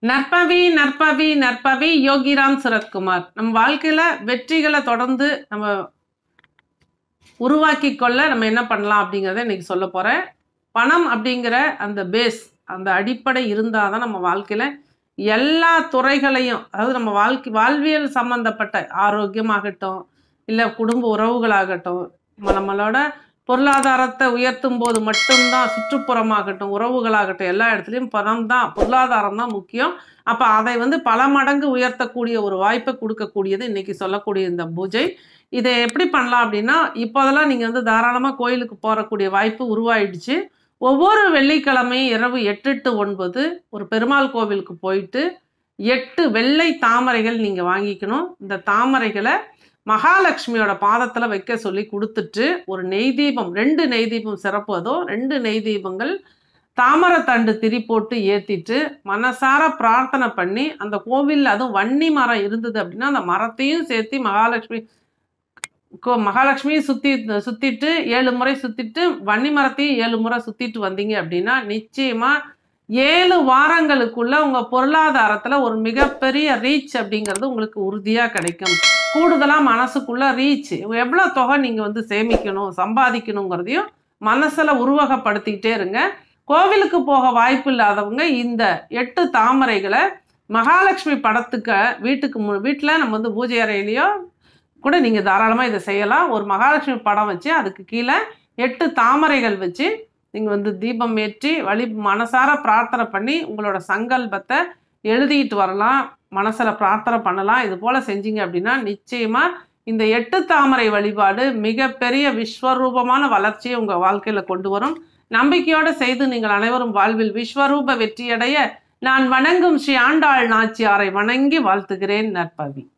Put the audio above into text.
நற்பவி நற்பவி நற்பவி யோகிராம் சுரத்குமார் நம்ம வாழ்க்கையில வெற்றிகளை தொடர்ந்து நம்ம உருவாக்கி கொள்ள நம்ம என்ன பண்ணலாம் அப்படிங்கிறத இன்னைக்கு சொல்ல போறேன் பணம் அப்படிங்கிற அந்த பேஸ் அந்த அடிப்படை இருந்தால் தான் நம்ம வாழ்க்கையில எல்லா துறைகளையும் அதாவது நம்ம வாழ்க்கை வாழ்வியல் சம்பந்தப்பட்ட ஆரோக்கியமாகட்டும் இல்லை குடும்ப உறவுகளாகட்டும் நம்ம- நம்மளோட பொருளாதாரத்தை உயர்த்தும் போது மட்டும்தான் சுற்றுப்புறமாகட்டும் உறவுகளாகட்டும் எல்லா இடத்துலையும் பணம் தான் பொருளாதாரம் தான் முக்கியம் அப்போ அதை வந்து பல மடங்கு உயர்த்தக்கூடிய ஒரு வாய்ப்பை கொடுக்கக்கூடியது இன்னைக்கு சொல்லக்கூடிய இந்த பூஜை இதை எப்படி பண்ணலாம் அப்படின்னா இப்போதெல்லாம் நீங்கள் வந்து தாராளமாக கோயிலுக்கு போகக்கூடிய வாய்ப்பு உருவாயிடுச்சு ஒவ்வொரு வெள்ளிக்கிழமையும் இரவு எட்டு டு ஒன்பது ஒரு பெருமாள் கோவிலுக்கு போயிட்டு எட்டு வெள்ளை தாமரைகள் நீங்கள் வாங்கிக்கணும் இந்த தாமரைகளை மகாலட்சுமியோட பாதத்தில் வைக்க சொல்லி கொடுத்துட்டு ஒரு நெய் தீபம் ரெண்டு நெய் தீபம் சிறப்பதோ ரெண்டு நெய் தீபங்கள் தாமரைத்தண்டு திரி போட்டு ஏற்றிட்டு மனசார பிரார்த்தனை பண்ணி அந்த கோவிலில் அதுவும் வன்னி மரம் இருந்தது அப்படின்னா அந்த மரத்தையும் சேர்த்து மகாலட்சுமி கோ- மகாலட்சுமியை சுற்றி சுற்றிட்டு ஏழு முறை சுற்றிட்டு வன்னி மரத்தையும் ஏழு முறை சுற்றிட்டு வந்தீங்க அப்படின்னா நிச்சயமாக ஏழு வாரங்களுக்குள்ள உங்கள் பொருளாதாரத்தில் ஒரு மிகப்பெரிய ரீச் அப்படிங்கிறது உங்களுக்கு உறுதியாக கிடைக்கும் கூடுதலாக மனசுக்குள்ள ரீச் எவ்வளோ தொகை நீங்கள் வந்து சேமிக்கணும் சம்பாதிக்கணுங்கிறதையும் மனசில் உருவகப்படுத்திக்கிட்டே இருங்க கோவிலுக்கு போக வாய்ப்பு இல்லாதவங்க இந்த எட்டு தாமரைகளை மகாலட்சுமி படத்துக்கு வீட்டுக்கு மு வீட்டில் நம்ம வந்து பூஜை அறையிலையோ கூட நீங்கள் தாராளமாக இதை செய்யலாம் ஒரு மகாலட்சுமி படம் வச்சு அதுக்கு கீழே எட்டு தாமரைகள் வச்சு நீங்கள் வந்து தீபம் ஏற்றி வழி மனசார பிரார்த்தனை பண்ணி உங்களோட சங்கல்பத்தை எழுதிட்டு வரலாம் மனசில் பிரார்த்தனை பண்ணலாம் இது போல் செஞ்சீங்க அப்படின்னா நிச்சயமாக இந்த எட்டு தாமரை வழிபாடு மிகப்பெரிய விஸ்வரூபமான வளர்ச்சியை உங்கள் வாழ்க்கையில் கொண்டு வரும் நம்பிக்கையோடு செய்து நீங்கள் அனைவரும் வாழ்வில் விஸ்வரூப வெற்றியடைய நான் வணங்கும் ஸ்ரீ ஆண்டாள் நாச்சியாரை வணங்கி வாழ்த்துகிறேன் நற்பவி